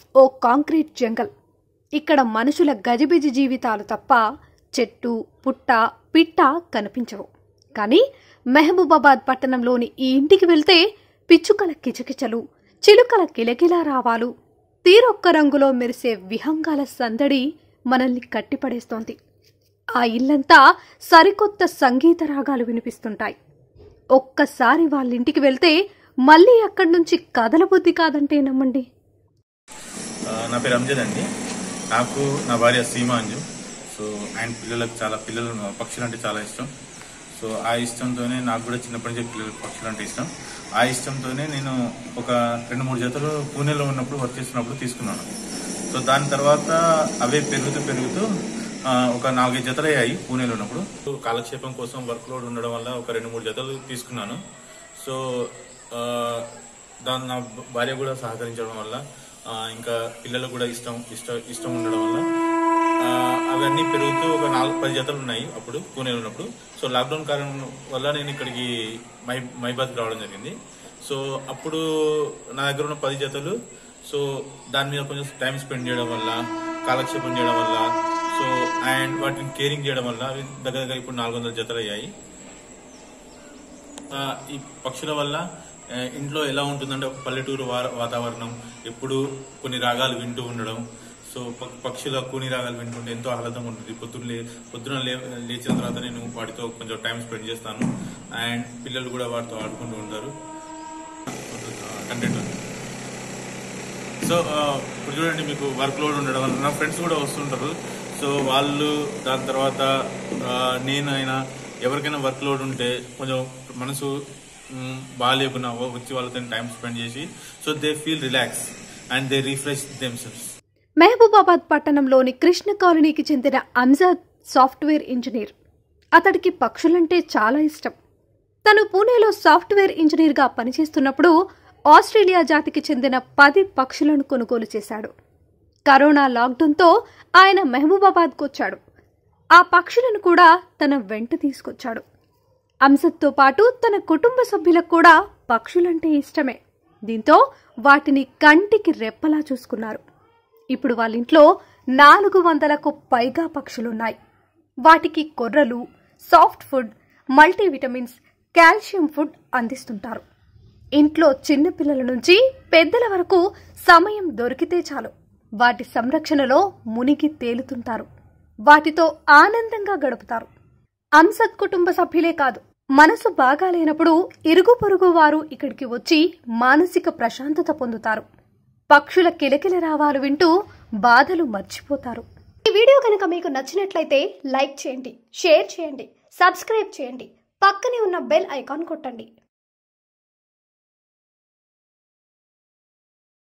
ఓ concrete jungle ఇక్కడ మనుషుల గజిబిజి జీవితాలు తప్ప చెట్టు పుట్ట పిట్ట కనిపించవు కానీ మెహబూబాబాద్ పట్టణంలోని ఈ ఇంటికి వెళ్తే పిచ్చుకల కిచకిచలు చిలుకల కిలకిలా రావాలు తీరొక్క రంగులో మెరిసే విహంగాల సందడి మనల్ని కట్టిపడేస్తోంది ఆ ఇల్లంతా సరికొత్త సంగీత రాగాలు వినిపిస్తుంటాయి ఒక్కసారి వాళ్ళింటికి వెళ్తే మళ్ళీ అక్కడి నుంచి కదలబుద్ధి కాదంటే నమ్మండి ఆ, నా పేరు అంజద్ అండి నాకు నా భార్య సీమా అంజు సో ఆయన పిల్లలకు చాలా పిల్లలు పక్షులు అంటే చాలా ఇష్టం సో ఆ ఇష్టంతోనే నాకు కూడా చిన్నప్పటి నుంచి పిల్లలకు పక్షులు అంటే ఇష్టం ఆ ఇష్టంతోనే నేను ఒక రెండు మూడు జతలు పూణేలో ఉన్నప్పుడు వర్క్ చేస్తున్నప్పుడు తీసుకున్నాను సో దాని తర్వాత అవే పెరుగుతూ పెరుగుతూ ఆ, ఒక నాలుగైదు జతలు అయ్యాయి పూణేలో ఉన్నప్పుడు కాలక్షేపం కోసం వర్క్ లోడ్ ఉండడం వల్ల ఒక రెండు మూడు జతలు తీసుకున్నాను సో ఆ, దాని నా భార్య కూడా సహకరించడం వల్ల ఆ, ఇంకా పిల్లలకు కూడా ఇష్టం ఇష్టం ఇష్టం ఉండడం వల్ల ఆ, అవన్నీ పెరుగుతూ ఒక నాలుగు పది జతలు ఉన్నాయి అప్పుడు పూణేలో ఉన్నప్పుడు సో లాక్డౌన్ కారణం వల్ల నేను ఇక్కడికి మై మైబాద్ రావడం జరిగింది సో అప్పుడు నా దగ్గర ఉన్న పది జతలు సో దాని మీద కొంచెం టైం స్పెండ్ చేయడం వల్ల కాలక్షేపం చేయడం వల్ల సో అండ్ వాటిని కేరింగ్ చేయడం వల్ల అవి దగ్గర దగ్గర ఇప్పుడు నాలుగు వందల జతలు అయ్యాయి ఆ, ఈ పక్షుల వల్ల ఆ, ఇంట్లో ఎలా ఉంటుందంటే ఒక పల్లెటూరు వా- వాతావరణం ఎప్పుడు కొన్ని రాగాలు వింటూ ఉండడం సో ప- పక్షుల కూని రాగాలు వింటుంటే ఎంతో ఆహ్లాదంగా ఉంటుంది పొద్దున్న లే పొద్దున లే లేచిన తర్వాత నేను వాటితో కొంచెం టైం స్పెండ్ చేస్తాను అండ్ పిల్లలు కూడా వాటితో ఆడుకుంటూ ఉంటారు కంటెంట్ ఉంది సో ఆ, ఇప్పుడు చూడండి మీకు వర్క్ లోడ్ ఉండడం వల్ల నా ఫ్రెండ్స్ కూడా వస్తుంటారు సో వాళ్ళు దాని తర్వాత ఆ, నేనైనా ఎవరికైనా వర్క్ లోడ్ ఉంటే కొంచెం మనసు మ్, బాగాలేకున్నా వచ్చి వాళ్ళతో టైం స్పెండ్ చేసి so they feel relax and they refresh themselves Mahabubabad పట్టణంలోని కృష్ణ కాలనీకి చెందిన అంజాద్ సాఫ్ట్వేర్ ఇంజనీర్ అతడికి పక్షులంటే చాలా ఇష్టం తను పూణేలో సాఫ్ట్వేర్ ఇంజనీర్గా పనిచేస్తున్నప్పుడు ఆస్ట్రేలియా జాతికి చెందిన పది పక్షులను కొనుగోలు చేశాడు కరోనా లాక్డౌన్తో ఆయన మహబూబాబాద్కు వచ్చాడు ఆ పక్షులను కూడా తన వెంట తీసుకొచ్చాడు అంశత్తో పాటు తన కుటుంబ సభ్యులకు కూడా పక్షులంటే ఇష్టమే దీంతో వాటిని కంటికి రెప్పలా చూసుకున్నారు ఇప్పుడు వాళ్ళ ఇంట్లో నాలుగు వందలకు పైగా పక్షులున్నాయి వాటికి కొర్రలు soft food multivitamins calcium food అందిస్తుంటారు ఇంట్లో చిన్న పిల్లల నుంచి పెద్దల వరకు సమయం దొరికితే చాలు వాటి సంరక్షణలో మునిగి తేలుతుంటారు వాటితో ఆనందంగా గడుపుతారు అంసత్ కుటుంబ సభ్యులే కాదు మనసు బాగాలేనప్పుడు ఇరుగు పొరుగు వారు ఇక్కడికి వచ్చి మానసిక ప్రశాంతత పొందుతారు పక్షుల కిలకిల రావాలు వింటూ బాధలు మర్చిపోతారు ఈ వీడియో కనుక మీకు నచ్చినట్లయితే లైక్ చేయండి షేర్ చేయండి సబ్స్క్రైబ్ చేయండి పక్కనే ఉన్న బెల్ ఐకాన్ కొట్టండి